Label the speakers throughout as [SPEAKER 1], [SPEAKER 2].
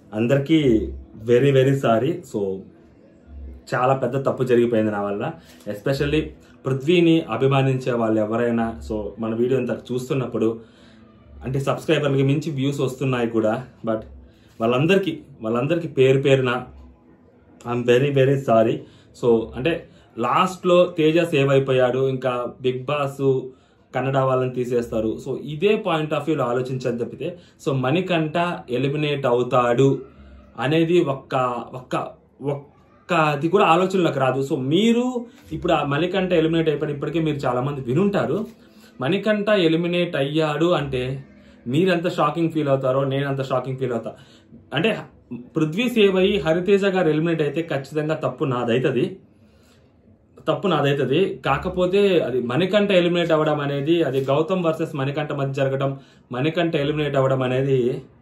[SPEAKER 1] అందరికీ very very sorry so చాలా పెద్ద తప్పు జరిగిపోయింది నా వల్ల ఎస్పెషల్లీ పృథ్వీని అభిమానించే వాళ్ళు ఎవరైనా సో మన వీడియో అంతా చూస్తున్నప్పుడు అంటే సబ్స్క్రైబర్లకి మించి వ్యూస్ వస్తున్నాయి కూడా బట్ వాళ్ళందరికీ వాళ్ళందరికీ పేరు పేరున I'm very very sorry so అంటే లాస్ట్లో తేజ సేవ్ అయిపోయాడు ఇంకా బిగ్ బాస్ కన్నడ వాళ్ళని తీసేస్తారు సో ఇదే పాయింట్ ఆఫ్ వ్యూలో ఆలోచించని తప్పితే సో మణికంఠ ఎలిమినేట్ అవుతాడు అనేది ఒక్క ఒక్క ఒక్క అది కూడా ఆలోచనలోకి రాదు సో మీరు ఇప్పుడు ఆ మణికంఠ ఎలిమినేట్ అయిపోయిన ఇప్పటికే మీరు చాలా మంది వినుంటారు మణికంఠ ఎలిమినేట్ అయ్యాడు అంటే మీరెంత షాకింగ్ ఫీల్ అవుతారో నేను అంత షాకింగ్ ఫీల్ అవుతా అంటే పృథ్వీ సేవ్ అయ్యి హరితేజ గారు ఎలిమినేట్ అయితే ఖచ్చితంగా తప్పు నాదైతుంది తప్పు నాదైతుంది కాకపోతే అది మణికంఠ ఎలిమినేట్ అవ్వడం అనేది అది గౌతమ్ వర్సెస్ మణికంఠ మధ్య జరగడం మణికంఠ ఎలిమినేట్ అవ్వడం అనేది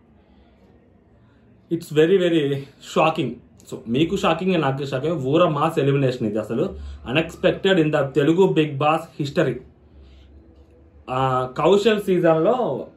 [SPEAKER 1] it's very very shocking so మీకు షాకింగ్ నాకు షాకింగ్ ఊర మాస్ ఎలిమినేషన్ ఇది అసలు unexpected in the Telugu Bigg Boss history Kaushal సీజన్లో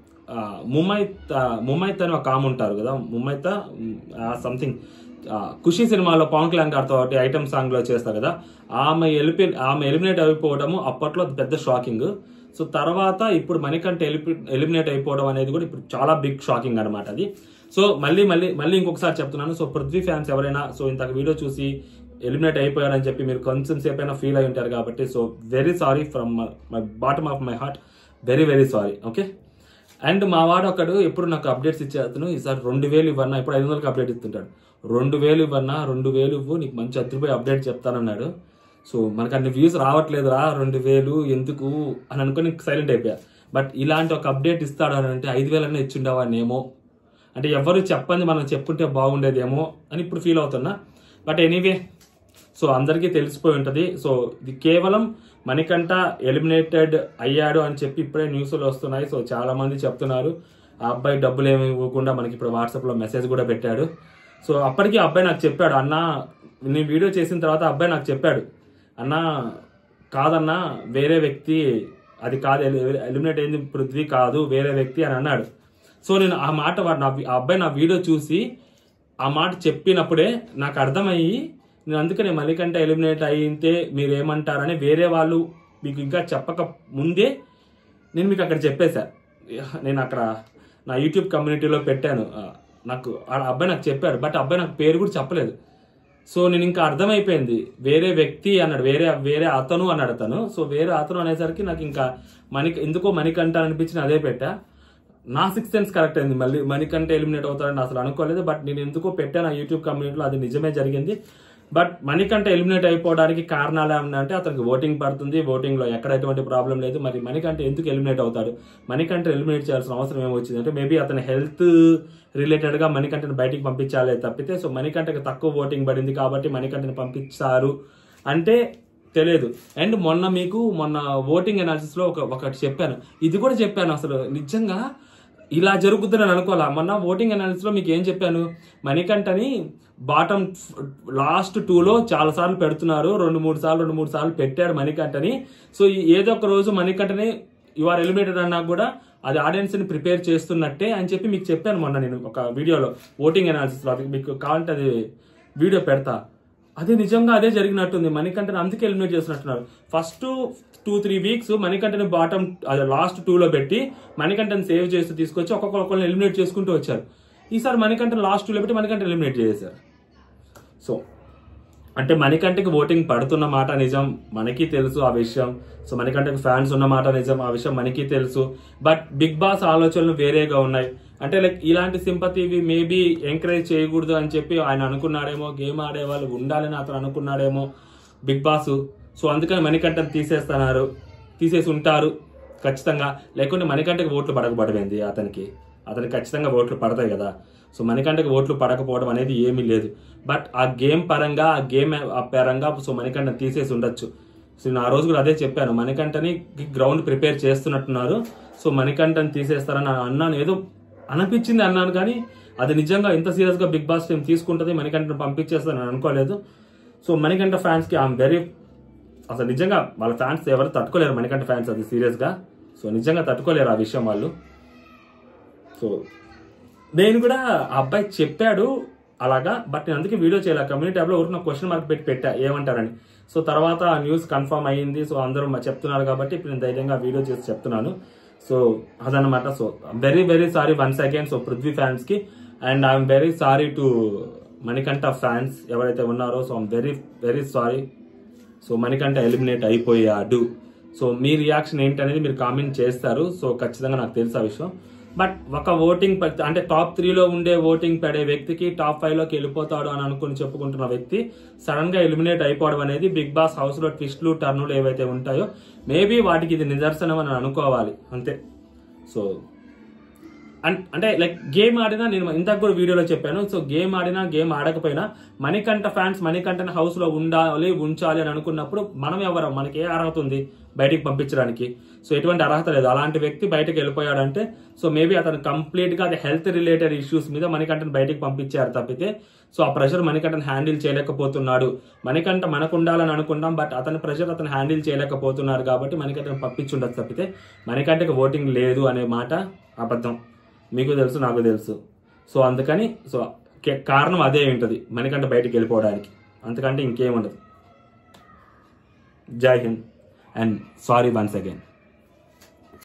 [SPEAKER 1] ముమైత్ ముమైత్ అని ఒక ఆమె ఉంటారు కదా ముమైత సంథింగ్ ఖుషి సినిమాలో పవన్ కళ్యాణ్ గారితో ఒకటి ఐటమ్ సాంగ్ లో చేస్తారు కదా ఆమె ఎలిపి ఆమె ఎలిమినేట్ అయిపోవడము అప్పట్లో అది పెద్ద షాకింగ్ సో తర్వాత ఇప్పుడు మణికంఠ ఎలిపి ఎలిమినేట్ అయిపోవడం అనేది కూడా ఇప్పుడు చాలా బిగ్ షాకింగ్ అనమాట అది సో మళ్ళీ మళ్ళీ మళ్ళీ ఇంకొకసారి చెప్తున్నాను సో పృథ్వీ ఫ్యాన్స్ ఎవరైనా సో ఇంతకు వీడియో చూసి ఎలిమినేట్ అయిపోయారని చెప్పి మీరు కొంచెం సేపు అయినా ఫీల్ అయి ఉంటారు కాబట్టి so very sorry from my bottom of my heart very very sorry okay and మా వాడు ఒకడు ఎప్పుడు నాకు అప్డేట్స్ ఇచ్చే అతను ఈసారి రెండు వేలు ఇవ్వన్నా ఇప్పుడు ఐదు వందలకి అప్డేట్ ఇస్తుంటాడు రెండు వేలు ఇవ్వన్నా రెండు వేలు ఇవ్వు నీకు మంచి అద్దరిపోయి అప్డేట్ చెప్తానన్నాడు సో మనకు అన్ని వ్యూస్ రావట్లేదురా రెండు వేలు ఎందుకు అని అనుకుని సైలెంట్ అయిపోయా బట్ ఇలాంటి ఒక అప్డేట్ ఇస్తాడు అని అంటే ఐదు వేలన్నా ఇచ్చిండవానేమో అంటే ఎవరు చెప్పండి మనం చెప్పుంటే బాగుండేదేమో అని ఇప్పుడు ఫీల్ అవుతున్నా బట్ ఎనీవే సో అందరికీ తెలిసిపోయి ఉంటుంది సో ఇది కేవలం మణికంఠ ఎలిమినేటెడ్ అయ్యాడు అని చెప్పి ఇప్పుడే న్యూస్లో వస్తున్నాయి సో చాలా మంది చెప్తున్నారు ఆ అబ్బాయి డబ్బులు ఏమి ఇవ్వకుండా మనకి ఇప్పుడు వాట్సాప్లో మెసేజ్ కూడా పెట్టాడు సో అప్పటికి ఆ అబ్బాయి నాకు చెప్పాడు అన్న నేను వీడియో చేసిన తర్వాత ఆ అబ్బాయి నాకు చెప్పాడు అన్న కాదన్నా వేరే వ్యక్తి అది కాదు ఎలి- ఎలిమినేట్ అయింది పృథ్వీ కాదు వేరే వ్యక్తి అని అన్నాడు సో నేను ఆ మాట వాడు నా ఆ అబ్బాయి నా వీడియో చూసి ఆ మాట చెప్పినప్పుడే నాకు అర్థమయ్యి నేను అందుకనే మణికంఠ ఎలిమినేట్ అయితే మీరు ఏమంటారని వేరే వాళ్ళు మీకు ఇంకా చెప్పక ముందే నేను మీకు అక్కడ చెప్పేశా నేను అక్కడ నా యూట్యూబ్ కమ్యూనిటీలో పెట్టాను ఆ, నాకు ఆ అబ్బాయి నాకు చెప్పాడు బట్ ఆ అబ్బాయి నాకు పేరు కూడా చెప్పలేదు సో నేను ఇంకా అర్థమైపోయింది వేరే వ్యక్తి అన్నాడు వేరే వేరే అతను అన్నాడు అతను సో వేరే అతను అనేసరికి నాకు ఇంకా మణి ఎందుకో మణికంఠ అనిపించిన అదే పెట్టా నా సిక్స్ సెన్స్ కరెక్ట్ అయింది మళ్ళీ మణికంఠ ఎలిమినేట్ అవుతాడని అసలు అనుకోలేదు బట్ నేను ఎందుకో పెట్టాను ఆ యూట్యూబ్ కమ్యూనిటీలో అది నిజమే జరిగింది బట్ మణికంఠ ఎలిమినేట్ అయిపోవడానికి కారణాలు ఏమన్నా అతనికి ఓటింగ్ పడుతుంది ఓటింగ్ లో ఎక్కడ ఎటువంటి ప్రాబ్లం లేదు మరి మణికంఠ ఎందుకు ఎలిమినేట్ అవుతాడు మణికంఠ ఎలిమినేట్ చేయాల్సిన అవసరం ఏమొచ్చింది అంటే మేబీ అతని హెల్త్ రిలేటెడ్ గా మణికంఠని బయటికి పంపించాలి తప్పితే సో మణికంఠకి తక్కువ ఓటింగ్ పడింది కాబట్టి మణికంఠని పంపించారు అంటే తెలియదు అండ్ మొన్న మీకు మొన్న ఓటింగ్ అనాలిసిస్ లో ఒక ఒకటి చెప్పాను ఇది కూడా చెప్పాను అసలు నిజంగా ఇలా జరుగుతుందని అనుకోవాలా మొన్న ఓటింగ్ అనాలిసిస్ లో మీకు ఏం చెప్పాను మణికంఠని బాటమ్ లాస్ట్ టూలో చాలా సార్లు పెడుతున్నారు రెండు మూడు సార్లు రెండు మూడు సార్లు పెట్టాడు మణికంఠని సో ఈ ఏదో ఒక రోజు మణికంఠని యు ఆర్ ఎలిమినేటెడ్ అన్నా కూడా అది ఆడియన్స్ ని ప్రిపేర్ చేస్తున్నట్టే అని చెప్పి మీకు చెప్పాను మొన్న నేను ఒక వీడియోలో ఓటింగ్ అనాలిసిస్ లో అది మీకు కావాలంటే అది వీడియో పెడతా అదే నిజంగా అదే జరిగినట్టుంది మణికంఠని అందుకే ఎలిమినేట్ చేసినట్టున్నారు ఫస్ట్ టూ త్రీ వీక్స్ మణికంఠని బాటమ్ అదే లాస్ట్ టూ లో పెట్టి మణికంఠని సేవ్ చేస్తూ తీసుకొచ్చి ఒక్కొక్కరు ఒక్కరిని ఎలిమినేట్ చేసుకుంటూ వచ్చారు ఈసారి మణికంఠని లాస్ట్ టూ లో పెట్టి మణికంఠ ఎలిమినేట్ చేసేసారు సో అంటే మణికంఠకి ఓటింగ్ పడుతున్న మాట నిజం మనకి తెలుసు ఆ విషయం సో మణికంఠకి ఫ్యాన్స్ ఉన్న మాట నిజం ఆ విషయం మనకి తెలుసు బట్ బిగ్ బాస్ ఆలోచనలు వేరేగా ఉన్నాయి అంటే లైక్ ఇలాంటి సింపతివి మేబీ ఎంకరేజ్ చేయకూడదు అని చెప్పి ఆయన అనుకున్నాడేమో గేమ్ ఆడే వాళ్ళు ఉండాలని అతను అనుకున్నాడేమో బిగ్ బాస్ సో అందుకని మణికంఠని తీసేస్తున్నారు తీసేసి ఉంటారు ఖచ్చితంగా లేకుంటే మణికంఠకి ఓట్లు పడకపోవడమేంది అతనికి అతనికి ఖచ్చితంగా ఓట్లు పడతాయి కదా సో మణికంఠకి ఓట్లు పడకపోవడం అనేది ఏమీ లేదు బట్ ఆ గేమ్ పరంగా ఆ గేమ్ ఆ పరంగా సో మణికంఠ తీసేసి ఉండొచ్చు సో నేను ఆ రోజు కూడా అదే చెప్పాను మణికంఠని గ్రౌండ్ ప్రిపేర్ చేస్తున్నట్టున్నారు సో మణికంఠని తీసేస్తారని అన్నాను ఏదో అనిపించింది అన్నాను కానీ అది నిజంగా ఇంత సీరియస్ గా బిగ్ బాస్ టీం తీసుకుంటుంది మణికంఠని పంపించేస్తానని అనుకోలేదు సో మణికంఠ ఫ్యాన్స్ కి ఐఎమ్ వెరీ అసలు నిజంగా వాళ్ళ ఫ్యాన్స్ ఎవరు తట్టుకోలేరు మణికంఠ ఫ్యాన్స్ అది సీరియస్ గా సో నిజంగా తట్టుకోలేరు ఆ విషయం వాళ్ళు సో నేను కూడా ఆ అబ్బాయి చెప్పాడు అలాగా బట్ నేను అందుకే వీడియో చేయాలి కమ్యూనిటీ ట్యాబ్లో ఊరికి నాకు క్వశ్చన్ మార్క్ పెట్టి పెట్టా ఏమంటారని సో తర్వాత ఆ న్యూస్ కన్ఫర్మ్ అయ్యింది సో అందరూ మ- చెప్తున్నారు కాబట్టి ఇప్పుడు నేను ధైర్యంగా వీడియో చేసి చెప్తున్నాను సో అదనమాట so very very sorry once again so Prithvi fans కి and I'm very sorry to Manikanta fans ఎవరైతే ఉన్నారో so I'm very very sorry so Manikanta eliminate అయిపోయాడు సో మీ రియాక్షన్ ఏంటనేది మీరు కామెంట్ చేస్తారు సో ఖచ్చితంగా నాకు తెలుసు ఆ విషయం బట్ ఒక ఓటింగ్ ప- అంటే టాప్ త్రీలో ఉండే ఓటింగ్ పడే వ్యక్తికి టాప్ ఫైవ్ లోకి వెళ్ళిపోతాడు అని అనుకుని చెప్పుకుంటున్న వ్యక్తి సడన్ గా ఎలిమినేట్ అయిపోవడం అనేది బిగ్ బాస్ హౌస్ లో ట్విస్ట్లు టర్నులు ఏవైతే ఉంటాయో మేబీ వాటికి ఇది నిదర్శనం అని అనుకోవాలి అంతే సో అన్- అంటే లైక్ గేమ్ ఆడినా నేను ఇంతకు కూడా వీడియోలో చెప్పాను సో గేమ్ ఆడినా గేమ్ ఆడకపోయినా మణికంఠ ఫ్యాన్స్ మణికంఠని హౌస్ లో ఉండాలి ఉంచాలి అని అనుకున్నప్పుడు మనం ఎవరు మనకి ఏ అర్హత ఉంది బయటికి పంపించడానికి సో ఎటువంటి అర్హత లేదు అలాంటి వ్యక్తి బయటకు వెళ్ళిపోయాడంటే సో మేబీ అతను కంప్లీట్ గా అది హెల్త్ రిలేటెడ్ ఇష్యూస్ మీద మణికంఠని బయటికి పంపించారు తప్పితే సో ఆ ప్రెషర్ మణికంఠని హ్యాండిల్ చేయలేకపోతున్నాడు మణికంఠ మనకు ఉండాలని అనుకున్నాం బట్ అతని ప్రెషర్ అతను హ్యాండిల్ చేయలేకపోతున్నారు కాబట్టి మణికంఠని పంపించుండదు తప్పితే మణికంఠకి ఓటింగ్ లేదు అనే మాట అబద్ధం మీకు తెలుసు నాకు తెలుసు సో అందుకని సో కే- కారణం అదే ఉంటుంది మనకంటే బయటికి వెళ్ళిపోవడానికి అంతకంటే ఇంకేం ఉండదు Jai Hind and sorry once again